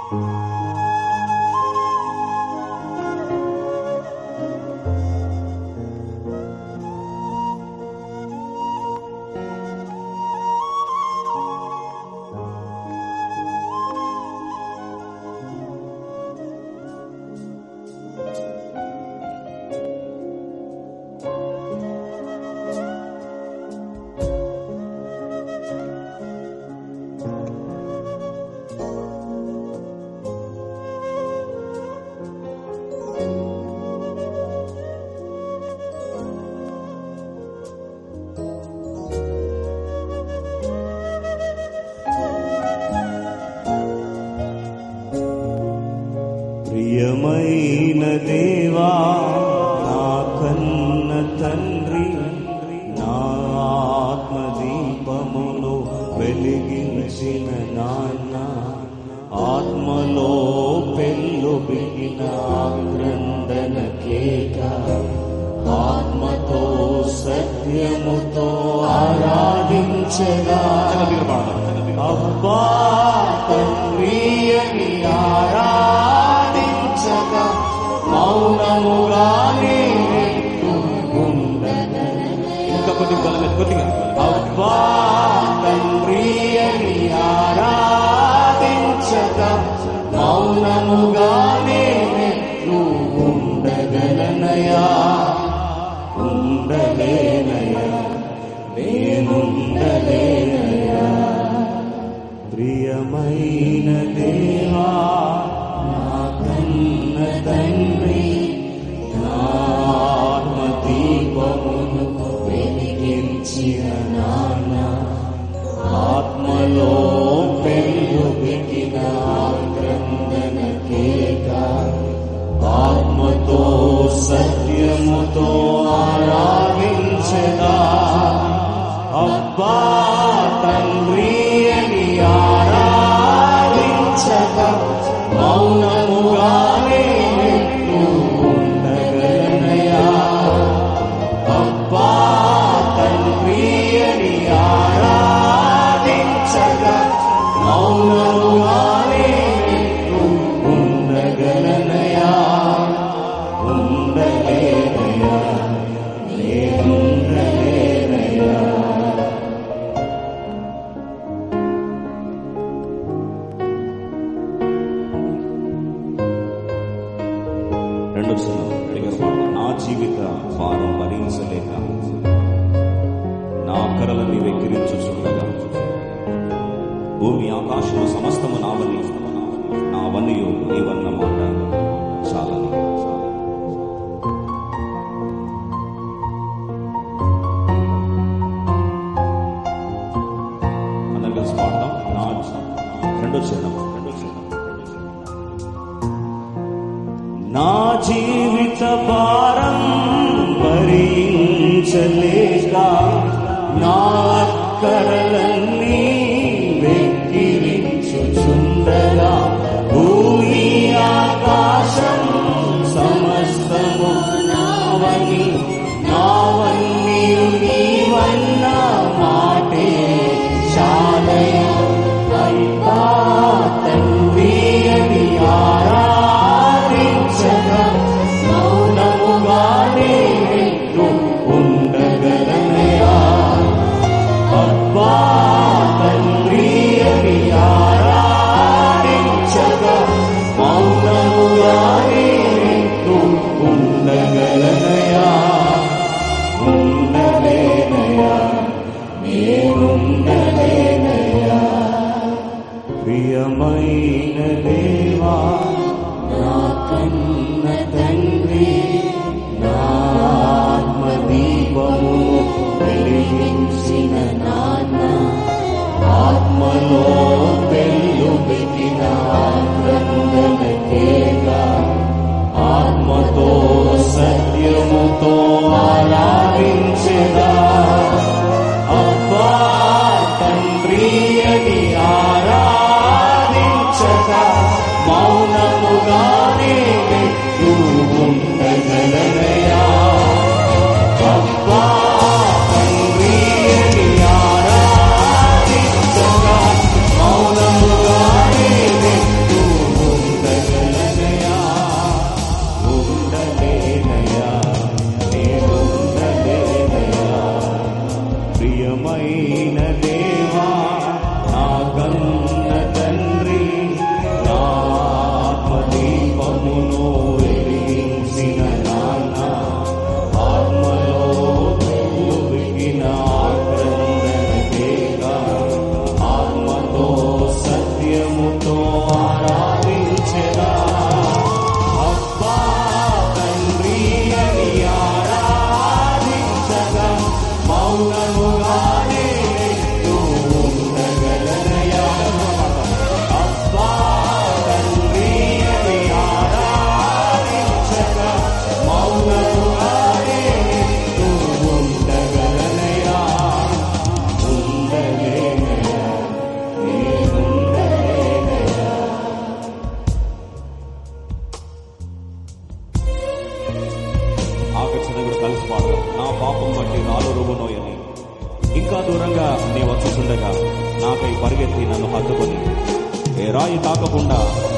ప్రియమైన దేవా నా కన్న తండ్రి నా ఆత్మదీపమును వెలిగించిన నాన్న ఆత్మలో పెళ్ళు బిగిన క్రందన కేక ఆత్మతో సత్యముతో ఆరాధించగా అబ్బా తండ్రి అని ఆరాధించగా మౌనముగానే ఇంకా కొద్దిగా బలమే కొద్దిగా అబ్బా తండ్రి అని ఆరాధించగా మౌనముగానే ఉండగలనయా ఉండలేనయా నేనుండలేనయా ప్రియమైన దేవా నా కన్న తండ్రి నా ఆత్మదీపమును వెలిగించిన నాన్న ఆత్మలో పెరుగుగిన క్రందన కేక ఆత్మతో సత్యముతో ఆరాధించగా అబ్బా తండ్రి అని ఆరాధించగా మౌనముగానే ఉండగలనయా అబ్బా తండ్రి అని ఆరాధించగా మౌనముగానే ఉండగలనయా ఉండలేనయా నేనుండలేనయా రెండు నా జీవిత భారం భరించలేక నా అక్కరలన్నీ వెక్కిరించుచుండగా భూమి ఆకాశము సమస్తము నావని నావన్నయు నీవన్న మాట చాలని అందరు కలిసి పాడతాం నా రెండో చరణం రెండో చరణం రెండో చరణం నా జీవిత భారం భరించలేక నా అక్కరలన్నీ వెక్కిరించుచుండగా భూమి ఆకాశం సమస్తము నావని నావన్నీ నీవన్న మాటే చాలయ అయ్యా తండ్రి అని ఆరాధించగా మౌనముగానే ఉండగలనయా అబ్బా తండ్రి అని ఆరాధించగా మౌనముగానే ఉండగలనయా ఉండలేనయా నేనుండలేనయా ప్రియమైన దేవా నా కన్న తండ్రి నా ఆత్మదీపము వెలిగించిన నాన్న ఆత్మలో వెల్లుబెట్టిన క్రందన కేక ఆత్మతో సత్యముతో ఆరాధించగా అబ్బా తండ్రి అని ఆరాధించగా మౌనముగానే ఉండగలనయా అబ్బా తండ్రి అని ఆరాధించగా మౌనముగానే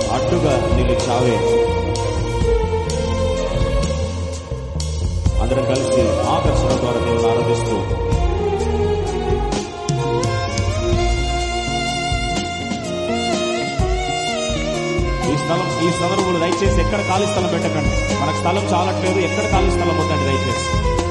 అడ్డుగా నిలిచావే అందరం కలిసి ఆకర్షణ ద్వారా దేవుని ఆరాధిస్తూ ఈ స్థలం ఈ సందర్భంలో దయచేసి ఎక్కడ ఖాళీ స్థలం పెట్టకండి మనకు స్థలం చాలట్లేదు ఎక్కడ ఖాళీ స్థలం వద్దండి దయచేసి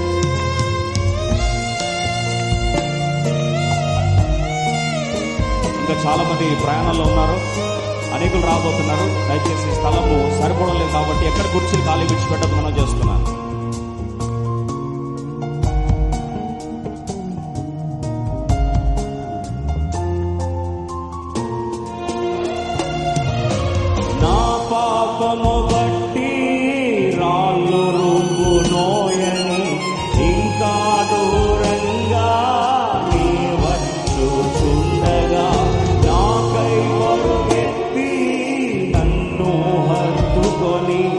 ఇంకా చాలా మంది ప్రయాణాల్లో ఉన్నారు అనేకులు రాబోతున్నారు దయచేసి స్థలము సరిపోవడం లేదు కాబట్టి ఎక్కడ కుర్చీలు ఖాళీ విడిచిపెట్టదు మనం చేస్తున్నాను నా పాపము బట్టి రాళ్ళు రూపు నోయని ఇంకా దూరంగా నీ వచ్చుచుండగా నాకై పరుగెత్తి నన్ను హత్తుకొని